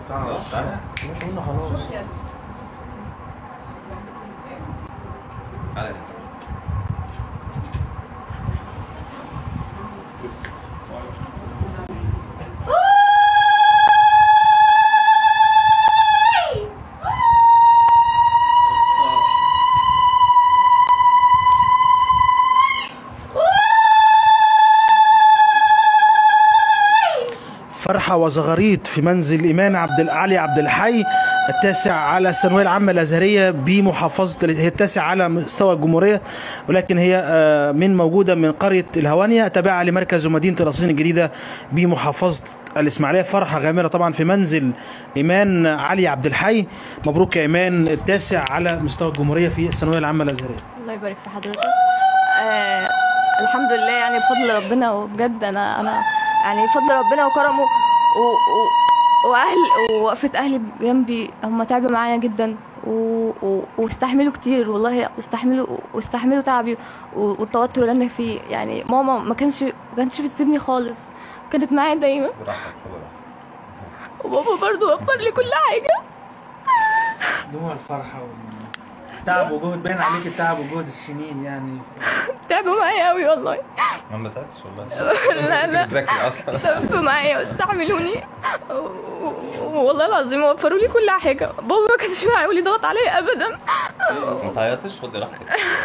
خلاص تعالى قلنا خلاص تعالى فرحة وزغاريط في منزل إيمان عبد العلي عبد الحي التاسع على الثانوية العامة الأزهرية بمحافظة هي التاسع على مستوى الجمهورية ولكن هي آه، من موجودة من قرية الهوانية تابعة لمركز ومدينة الرصين الجديدة بمحافظة الإسماعيلية فرحة غامرة طبعا في منزل إيمان علي عبد الحي مبروك يا إيمان التاسع على مستوى الجمهورية في الثانوية العامة الأزهرية الله يبارك في حضرتك آه الحمد لله يعني بفضل ربنا وبجد انا انا يعني بفضل ربنا وكرمه و و واهل ووقفه اهلي جنبي هم تعبوا معايا جدا و... و... واستحملوا كتير والله واستحملوا واستحملوا تعبي و... والتوتر اللي انا فيه يعني ماما ما كانش ما كانتش بتسيبني خالص كانت معايا دايما براحتك خد راحتك. وبابا برضو وفر لي كل حاجه دموع الفرحة تعب وجهد باين عليك التعب وجهد السنين يعني تعبوا معايا قوي والله ما ما تعبتش والله لا لا بتذاكري اصلا وقفوا معايا واستحملوني و- و- والله العظيم وفروا لي كل حاجه بابا ما كانش معايا ضغط عليا ابدا ما تعيطش خدي راحتك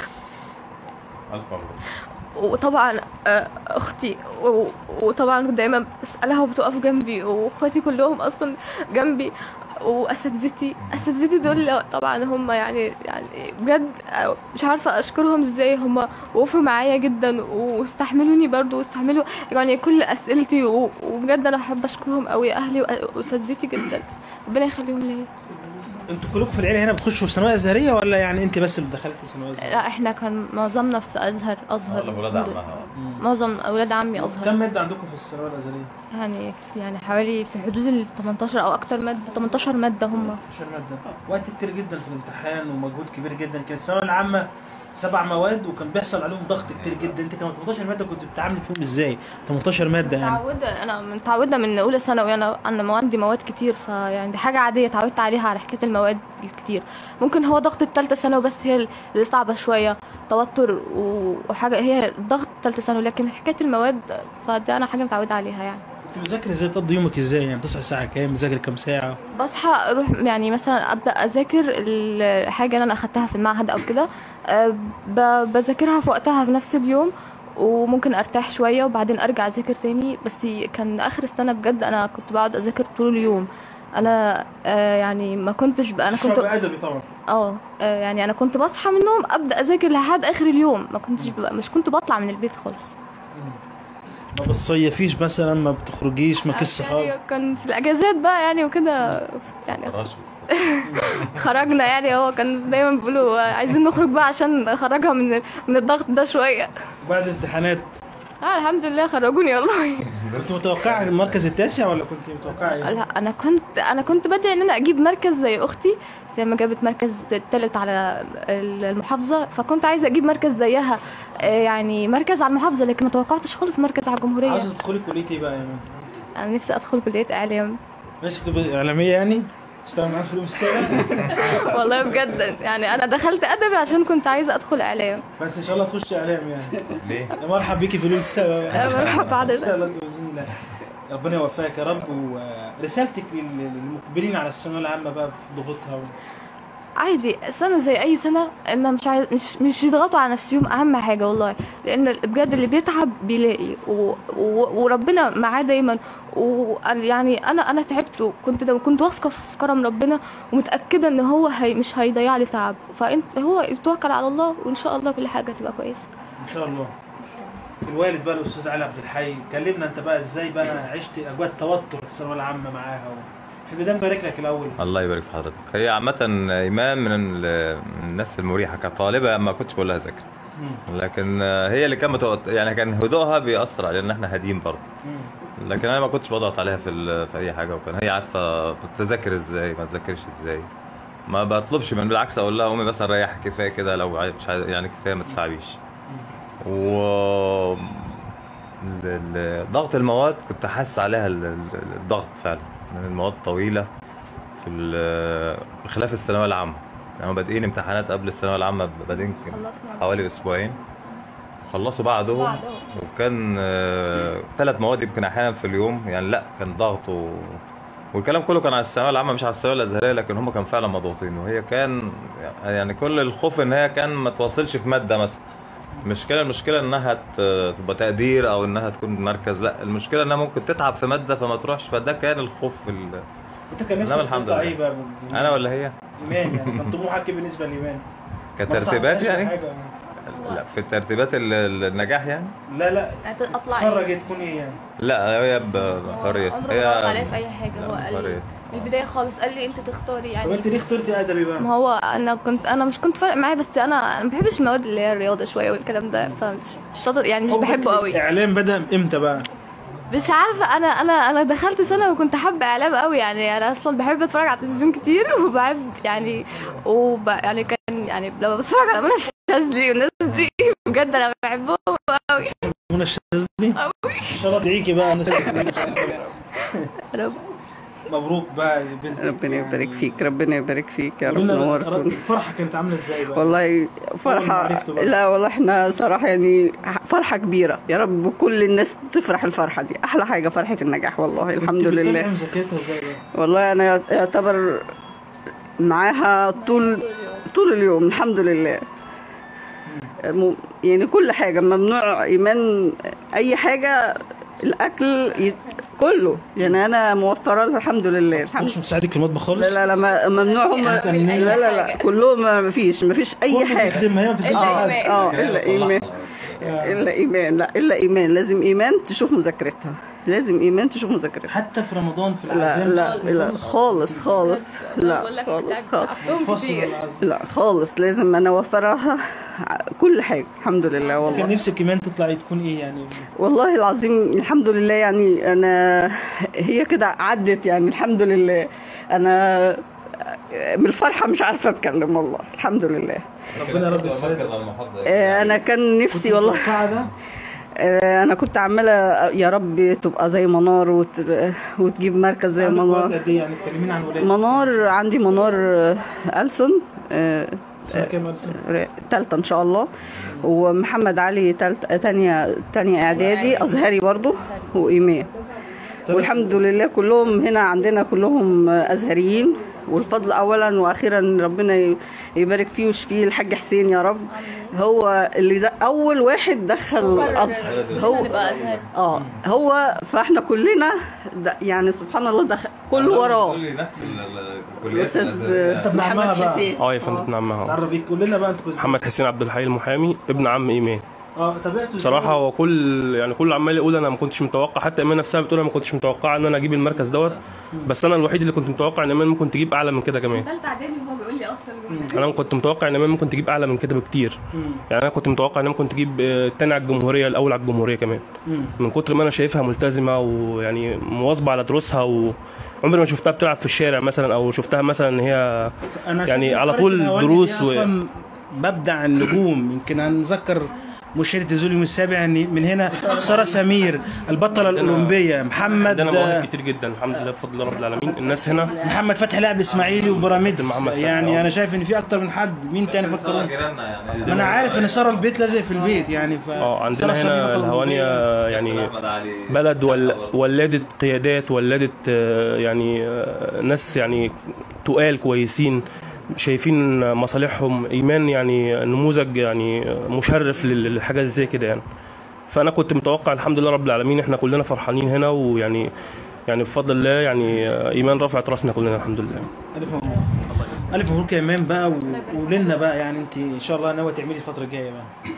الف مبروك وطبعا آه، اختي و- وطبعا دايما بسالها وبتقف جنبي واخواتي كلهم اصلا جنبي واساتذتي اساتذتي دول طبعا هم يعني يعني بجد آه، مش عارفه اشكرهم ازاي هم وقفوا معايا جدا واستحملوني برضو واستحملوا يعني كل اسئلتي و- وبجد انا بحب اشكرهم قوي اهلي وأ- واساتذتي جدا ربنا يخليهم ليا انتوا كلكم في العيله هنا بتخشوا في ثانويه ازهريه ولا يعني انت بس اللي دخلتي ثانويه ازهريه؟ لا احنا كان معظمنا في ازهر ازهر والله ولاد عمها معظم اولاد عمي ازهر كم ماده عندكم في الثانويه الازهريه؟ يعني يعني حوالي في حدود ال 18 او اكتر ماده 18 ماده هم 12 ماده وقت كتير جدا في الامتحان ومجهود كبير جدا كان الثانويه العامه سبع مواد وكان بيحصل عليهم ضغط كتير جدا انت كان 18 ماده كنت بتتعاملي فيهم ازاي 18 ماده يعني متعوده انا متعوده من اولى ثانوي انا انا عندي مواد كتير فيعني دي حاجه عاديه اتعودت عليها على حكايه المواد الكتير ممكن هو ضغط الثالثه ثانوي بس هي اللي صعبه شويه توتر و- وحاجه هي ضغط ثالثه ثانوي لكن حكايه المواد فدي انا حاجه متعوده عليها يعني كنت بتذاكري ازاي بتقضي يومك ازاي يعني بتصحي الساعه كام بتذاكري كام ساعه بصحى اروح يعني مثلا ابدا اذاكر الحاجه اللي انا اخدتها في المعهد او كده أه، ب- بذاكرها في وقتها في نفس اليوم وممكن ارتاح شويه وبعدين ارجع اذاكر تاني بس كان اخر السنه بجد انا كنت بقعد اذاكر طول اليوم انا آه يعني ما كنتش بقى انا كنت شعب ادبي طبعا اه آه، يعني انا كنت بصحى من النوم ابدا اذاكر لحد اخر اليوم ما كنتش بقى مش كنت بطلع من البيت خالص ما بتصيفيش مثلا ما بتخرجيش ما كيس صحاب يعني كان في الاجازات بقى يعني وكده يعني فراش بس. خرجنا يعني هو كان دايما بيقولوا عايزين نخرج بقى عشان نخرجها من من الضغط ده شويه بعد الامتحانات آه الحمد لله خرجوني والله كنت متوقعه المركز التاسع ولا كنت متوقعه ايه؟ لا انا كنت انا كنت بدعي ان انا اجيب مركز زي اختي زي ما جابت مركز التالت على المحافظه فكنت عايزه اجيب مركز زيها آه، يعني مركز على المحافظه لكن ما توقعتش خالص مركز على الجمهوريه عاوزه تدخلي كليه ايه بقى يا مان؟ انا نفسي ادخل كليه اعلام نفسك تبقى اعلاميه يعني؟ تشتغل معايا في اليوم السنه والله بجد يعني انا دخلت ادبي عشان كنت عايزه ادخل اعلام فانت ان شاء الله تخشي اعلام يعني ليه؟ يا مرحب بيكي في اليوم السنه آه، مرحب بعد ان شاء الله انت باذن الله ربنا يوفقك يا رب ورسالتك لل- للمقبلين على الثانويه العامه بقى بضغوطها و... عادي السنة زي أي سنة إن مش عايز مش مش يضغطوا على نفسهم أهم حاجة والله لأن بجد اللي بيتعب بيلاقي و... و... وربنا معاه دايما ويعني أنا أنا تعبت وكنت دا كنت واثقة في كرم ربنا ومتأكدة إن هو هي مش هيضيع لي تعب فأنت هو يتوكل على الله وإن شاء الله كل حاجة تبقى كويسة ان شاء الله الوالد بقى الاستاذ علي عبد الحي كلمنا انت بقى ازاي بقى عشت اجواء التوتر الثانويه العامه معاها و... في البدايه مبارك لك الاول الله يبارك في حضرتك هي عامة إيمان من ال- من الناس المريحة كطالبة ما كنتش بقول لها ذاكر مم. لكن هي اللي كانت بتوت- يعني كان هدوءها بيأثر علينا ان احنا هاديين برضه مم. لكن انا ما كنتش بضغط عليها في ال- في اي حاجه وكان هي عارفه تذاكر ازاي ما تذاكرش ازاي ما بطلبش من بالعكس اقول لها امي بس ريح كفايه كده لو عاي- مش عايز يعني كفايه ما تتعبيش و ال- ال- ضغط المواد كنت حاسس عليها ال- ال- الضغط فعلا لان المواد طويله في ال- بخلاف الثانويه العامه يعني هم بادئين امتحانات قبل الثانويه العامه بادئين خلصنا. حوالي اسبوعين خلصوا بعدهم بعدهم. وكان ثلاث مواد يمكن احيانا في اليوم يعني لا كان ضغط و... والكلام كله كان على الثانويه العامه مش على الثانويه الازهريه لكن هم كانوا فعلا مضغوطين وهي كان يعني كل الخوف ان هي كان ما توصلش في ماده مثلا المشكله المشكله انها ت- تبقى تقدير او انها تكون مركز لا المشكله انها ممكن تتعب في ماده فما تروحش فده كان الخوف في ال... انت كان إنما نفسك الحمد تطلع لله. ايه بقى انا ولا هي ايمان يعني كان طموحك ايه بالنسبه لايمان ما كترتيبات تصعبهاش يعني حاجة. لا في الترتيبات ال- ال- النجاح يعني لا لا يعني اطلع تخرج ايه تكون ايه يعني لا هي بحريتها عمره ما ضغط عليا في اي حاجه لا، هو قال لي بحريتها. من البدايه خالص قال لي انت تختاري طب يعني انت ليه اخترتي ادبي بقى؟ ما هو انا كنت انا مش كنت فارق معايا بس انا انا ما بحبش المواد اللي هي الرياضه شويه والكلام ده فمش مش شاطر يعني مش حبك بحبه قوي الاعلام بدا امتى بقى؟ مش عارفه انا انا انا دخلت سنه وكنت حابه اعلام قوي يعني انا اصلا بحب اتفرج على التلفزيون كتير وبحب يعني وب يعني كان يعني لما بتفرج على منى الشاذلي والناس دي بجد انا بحبهم قوي منى الشاذلي قوي ان شاء الله ادعيكي بقى انا رب مبروك بقى يا بنت ربنا يبارك فيك ربنا يبارك فيك يا رب قولي لنا نورتنا الفرحه كانت عامله ازاي بقى؟ والله ما فرحة عرفته بقى. لا والله احنا صراحة يعني فرحة كبيرة يا رب كل الناس تفرح الفرحة دي أحلى حاجة فرحة النجاح والله الحمد كنت بتتابعي لله مذاكرتها ازاي بقى؟ والله أنا يعتبر معاها طول طول اليوم الحمد لله م- يعني كل حاجة ممنوع إيمان أي حاجة الأكل ي- كله يعني أنا موفرة لها الحمد لله الحمد مش مساعدك في المطبخ خالص؟ لا لا لا ما- ممنوع هم أعمل أي لا لا لا حاجة. كلهم ما فيش ما فيش اي كله حاجه بيخدمها هي ما بتخدمش إلا حد. إيمان. اه الا ايمان الا ايمان لا الا ايمان لازم ايمان تشوف مذاكرتها لازم ايمان تشوف مذاكرتها حتى في رمضان في لا الاعزام لا لا خالص خالص لا بقول لك خالص خالص تعبتهم فصل كتير الأعزام. لا خالص لازم انا اوفرها كل حاجه الحمد لله كان والله نفسك كمان تطلعي تكون ايه يعني؟ والله العظيم الحمد لله يعني انا هي كده عدت يعني الحمد لله انا من الفرحه مش عارفه اتكلم والله الحمد لله ربنا يا رب يسعدك آه، انا كان نفسي والله متوقعة ده آه، انا كنت عماله يا رب تبقى زي منار وت... وتجيب مركز زي عندك ولد منار قد ايه يعني اتكلمين عن ولاد منار عندي منار آه، ألسن آه، سنة كام يا ألسن؟ تالتة إن شاء الله ومحمد علي تالتة تانية تانية إعدادي أزهري برضو وإيمان والحمد لله كلهم هنا عندنا كلهم أزهريين والفضل أولا وأخيرا ربنا ي- يبارك فيه ويشفيه الحاج حسين يا رب هو اللي ده أول واحد دخل أزهر هو نبقى أزهر. اه هو فاحنا كلنا ده يعني سبحان الله دخل كل وراه نفس الكليات الاستاذ أنت ابن عمها محمد بقى. حسين اه يا فندم ابن عمها تعرف بيك قول لنا بقى انت كنت محمد حسين عبد الحي المحامي ابن عم ايمان اه تابعته بصراحه هو كل يعني كل عمال يقول انا ما كنتش متوقع حتى ايمان نفسها بتقول انا ما كنتش متوقع ان انا اجيب المركز دوت بس انا الوحيد اللي كنت متوقع ان ايمان ممكن تجيب اعلى من كده كمان ثالثه اعدادي وهو بيقول لي اصلا انا كنت متوقع ان ايمان ممكن تجيب اعلى من كده بكتير يعني انا كنت متوقع ان هي ممكن تجيب آه، التاني على الجمهوريه الاول على الجمهوريه كمان من كتر ما انا شايفها ملتزمه ويعني مواظبه على دروسها وعمري ما شفتها بتلعب في الشارع مثلا او شفتها مثلا ان هي أنا يعني شايف على قرية طول الأواني دي دروس و- اصلا مبدع النجوم يمكن هنذكر مشاهدة اليوم السابع ان من هنا ساره سمير البطله الاولمبيه محمد عندنا مواهب كتير جدا الحمد لله بفضل الله رب العالمين الناس هنا محمد فتحي لاعب الاسماعيلي وبيراميدز محمد فتحي، يعني آه. انا شايف ان في اكتر من حد مين تاني فكر جيراننا يعني ما انا عارف ان ساره البيت لازق في البيت يعني ف اه عندنا سارة سمير هنا بطلة الهوانية أولمبية. يعني أحمد علي. بلد ول ولدت قيادات ولدت آه، يعني آه، ناس يعني تقال كويسين شايفين مصالحهم ايمان يعني نموذج يعني مشرف لل- للحاجات زي كده يعني فانا كنت متوقع الحمد لله رب العالمين احنا كلنا فرحانين هنا ويعني يعني بفضل الله يعني آه، ايمان رفعت راسنا كلنا الحمد لله الف مبروك الف مبروك يا ايمان بقى وقولي لنا بقى يعني انت ان شاء الله ناويه تعملي الفتره الجايه بقى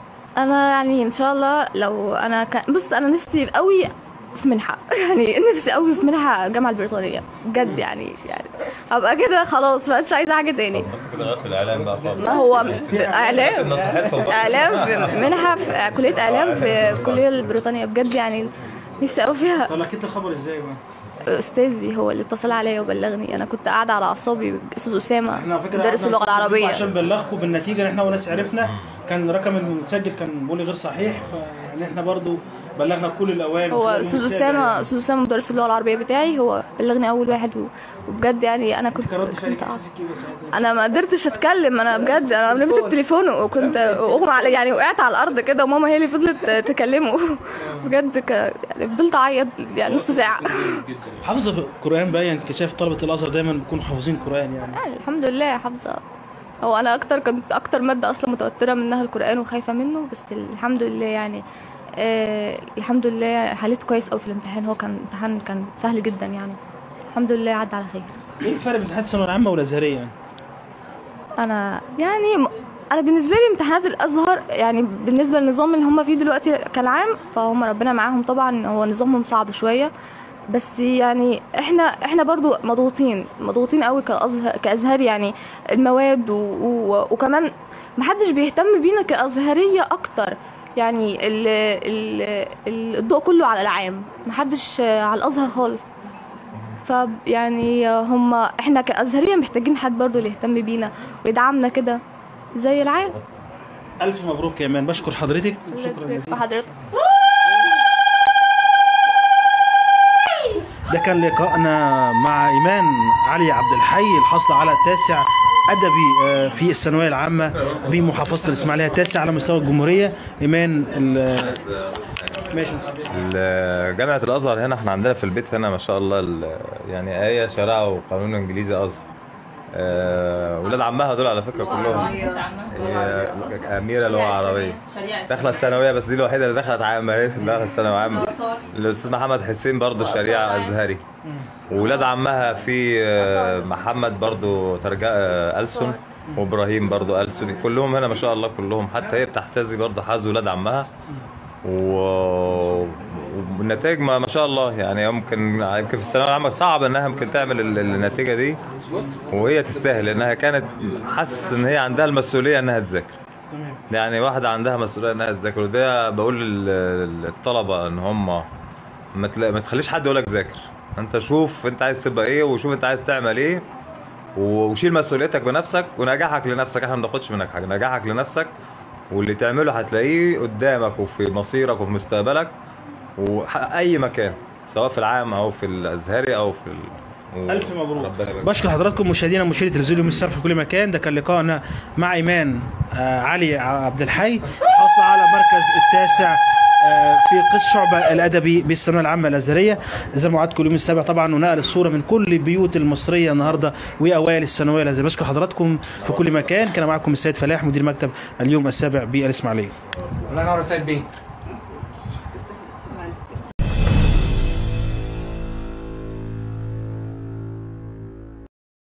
انا يعني ان شاء الله لو انا كان بص انا نفسي قوي في منحة يعني نفسي قوي في منحة الجامعة البريطانية بجد يعني يعني ابقى كده خلاص ما بقتش عايزة حاجة تاني ممكن كده غير في الاعلام بقى خالص ما هو اعلام نصيحتهم بقى. اعلام في منحة في كلية اعلام في الكلية البريطانية بجد يعني نفسي قوي فيها طب لكيت الخبر ازاي بقى استاذي هو اللي اتصل عليا وبلغني انا كنت قاعدة على اعصابي استاذ اسامة احنا على فكره مدرس قعدنا اللغة نتصل بيكم العربية عشان نبلغكم بالنتيجه ان احنا وناس عرفنا كان رقم المتسجل كان بيقول لي غير صحيح فيعني احنا برضو بلغنا كل الاوامر هو خلال استاذ السابع اسامه يعني. استاذ اسامه مدرس اللغه العربيه بتاعي هو بلغني اول واحد و- وبجد يعني انا كنت كان رد فعلك كنت إحساسك إيه ساعتها؟ انا ما قدرتش اتكلم انا بجد انا رميت التليفون وكنت اغمى على يعني وقعت على الارض كده وماما هي اللي فضلت تكلمه بجد ك... يعني فضلت اعيط يعني نص ساعه حافظه القران بقى يعني انت شايف طلبه الازهر دايما بيكونوا حافظين قران يعني يعني الحمد لله حافظه هو انا اكتر كنت اكتر ماده اصلا متوتره منها القران وخايفه منه بس الحمد لله يعني آه الحمد لله يعني حليت كويس قوي في الامتحان هو كان امتحان كان سهل جدا يعني الحمد لله عدى على خير ايه الفرق بين امتحانات الثانويه العامه والازهريه يعني؟ انا يعني م- انا بالنسبه لي امتحانات الازهر يعني بالنسبه للنظام اللي هم فيه دلوقتي كالعام فهم ربنا معاهم طبعا هو نظامهم صعب شويه بس يعني احنا احنا برضو مضغوطين مضغوطين قوي كازهر كازهر يعني المواد و و وكمان محدش بيهتم بينا كازهريه اكتر يعني ال ال الضوء كله على العام محدش على الازهر خالص فيعني هم احنا كازهريه محتاجين حد برضو اللي يهتم بينا ويدعمنا كده زي العام الف مبروك يا ايمان بشكر حضرتك شكرا في حضرتك ده كان لقائنا مع ايمان علي عبد الحي الحاصله على التاسع ادبي آه، في الثانويه العامه بمحافظه الاسماعيليه التاسع على مستوى الجمهوريه ايمان ال- ماشي ال- جامعة الأزهر هنا احنا عندنا في البيت هنا ما شاء الله ال- يعني آية شريعة وقانون إنجليزي أزهر آه، ولاد عمها دول على فكرة كلهم هي أميرة اللي هو عربية داخلة الثانوية بس دي الوحيدة اللي دخلت عامة اهي دخلت الثانوي عامة الأستاذ محمد حسين برضه شريعة أزهري وولاد عمها في آه، محمد برضه ترجاء آه، ألسن وابراهيم برضه ألسن كلهم هنا ما شاء الله كلهم حتى هي بتحتذي برضه حاز ولاد عمها و... والنتائج ما, ما شاء الله يعني يمكن يمكن في الثانويه العامه صعب انها ممكن تعمل ال- النتيجه دي وهي تستاهل لانها كانت حاسس ان هي عندها المسؤوليه انها تذاكر يعني واحده عندها مسؤوليه انها تذاكر وده بقول لل- للطلبه ان هم ما, تلا... ما تخليش حد يقول لك ذاكر انت شوف انت عايز تبقى ايه وشوف انت عايز تعمل ايه وشيل مسؤوليتك بنفسك ونجاحك لنفسك احنا ما بناخدش منك حاجه نجاحك لنفسك واللي تعمله هتلاقيه قدامك وفي مصيرك وفي مستقبلك واي مكان سواء في العام او في الازهري او في ال... و- الف مبروك ربنا يبارك بشكر حضراتكم مشاهدينا مشاهدي تلفزيون يوم السبت في كل مكان ده كان لقائنا مع ايمان آه، علي عبد الحي حاصله على مركز التاسع آه، في قسم شعبة الأدبي بالثانوية العامة الأزهرية زي ما وعدتكم اليوم السابع طبعا ونقل الصورة من كل البيوت المصرية النهاردة وأوائل الثانوية الأزهرية بشكر حضراتكم في كل مكان كان معكم السيد فلاح مدير مكتب اليوم السابع بالإسماعيلية الله ينور يا سيد بيه